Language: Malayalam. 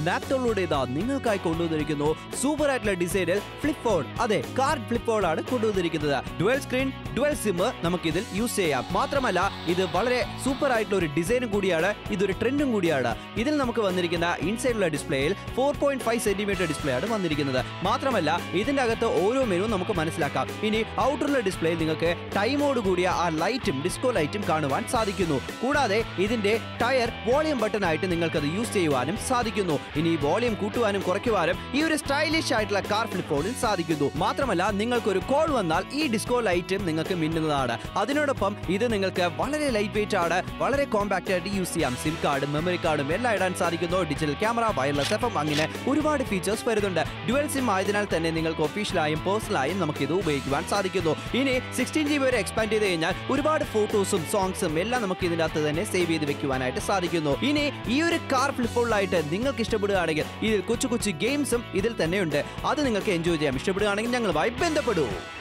നാപ്റ്റോളിലൂടെ ഇതാ നിങ്ങൾക്കായി കൊണ്ടുവന്നിരിക്കുന്നു സൂപ്പർ ആയിട്ടുള്ള ഡിസൈനിൽ ഫ്ലിപ്പ് ഫോൺ അതെ കാർഡ് ഫ്ലിപ്പ് ഫോൺ ആണ് കൊണ്ടുവന്നിരിക്കുന്നത് ഡുവൽ സ്ക്രീൻ ഡുവൽ സിം നമുക്ക് ഇതിൽ യൂസ് ചെയ്യാം മാത്രമല്ല ഇത് വളരെ സൂപ്പർ ആയിട്ടുള്ള ഒരു ഡിസൈനും കൂടിയാണ് ഇതൊരു ട്രെൻഡും കൂടിയാണ് ഇതിൽ നമുക്ക് വന്നിരിക്കുന്ന ഇൻസൈഡിലുള്ള ഡിസ്പ്ലേയിൽ four point five centimetre display ആണ് വന്നിരിക്കുന്നത് മാത്രമല്ല ഇതിന്റെ അകത്ത് ഓരോ മെനു നമുക്ക് മനസ്സിലാക്കാം ഇനി ഔട്ടറുള്ള ഡിസ്പ്ലേയിൽ നിങ്ങൾക്ക് ടൈമോട് കൂടിയ ആ ലൈറ്റും ഡിസ്കോ ലൈറ്റും കാണുവാൻ സാധിക്കുന്നു കൂടാതെ ഇതിന്റെ ടയർ വോളിയം ബട്ടൺ ആയിട്ട് നിങ്ങൾക്ക് അത് യൂസ് ചെയ്യുവാനും സാധിക്കുന്നു ഇനി വോളിയം കൂട്ടുവാനും കുറയ്ക്കുവാനും ഈ ഒരു സ്റ്റൈലിഷ് ആയിട്ടുള്ള കാർ ഫ്ലിപ്പ് ഫോണിൽ സാധിക്കുന്നു മാത്രമല്ല നിങ്ങൾക്ക് ഒരു കോൾ വന്നാൽ ഈ ഡിസ്കോ ലൈറ്റും നിങ്ങൾക്ക് മിന്നുന്നതാണ് അതിനോടൊപ്പം ഇത് നിങ്ങൾക്ക് വളരെ ലൈറ്റ് വെയിറ്റ് ആണ് വളരെ കോമ്പാക്റ്റ് ആയിട്ട് യൂസ് ചെയ്യാം സിം കാർഡും മെമ്മറി കാർഡും എല്ലാം ഇടാൻ സാധിക്കുന്നു ഡിജിറ്റൽ ക്യാമറ വയർലെസ് എഫ് അങ്ങനെ ഒരുപാട് ഫീച്ചേഴ്സ് വരുന്നുണ്ട് ഡുവൽ സിം ആയതിനാൽ തന്നെ നിങ്ങൾക്ക് ഒഫീഷ്യലായും പേഴ്സണലായും നമുക്ക് ഇത് ഉപയോഗിക്കുവാൻ സാധിക്കുന്നു ഇനി സിക്സ്റ്റീൻ ജി ബി വരെ എക്സ്പാൻഡ് ചെയ്ത് കഴിഞ്ഞാൽ ഒരുപാട് ഫോട്ടോസും സോങ്സും എല്ലാം നമുക്ക് ഇതിൻ്റെ അകത്ത് തന്നെ സേവ് ചെയ്ത് വെക്കുവാനായിട്ട് സാധിക്കുന്നു ഇനി ഈ ഒരു കാർ ഫ്ലിപ്പുള്ളായിട്ട് നിങ്ങൾക്ക് ഇഷ്ടപ്പെടുകയാണെങ്കിൽ ഇതിൽ കൊച്ചു കൊച്ചു ഗെയിംസും ഇതിൽ തന്നെയുണ്ട് അത് നിങ്ങൾക്ക് എൻജോയ് ചെയ്യാം ഇഷ്ടപ്പെടുകയാണെങ്കിൽ ഞങ്ങളുമായി ബന്ധപ്പെടൂ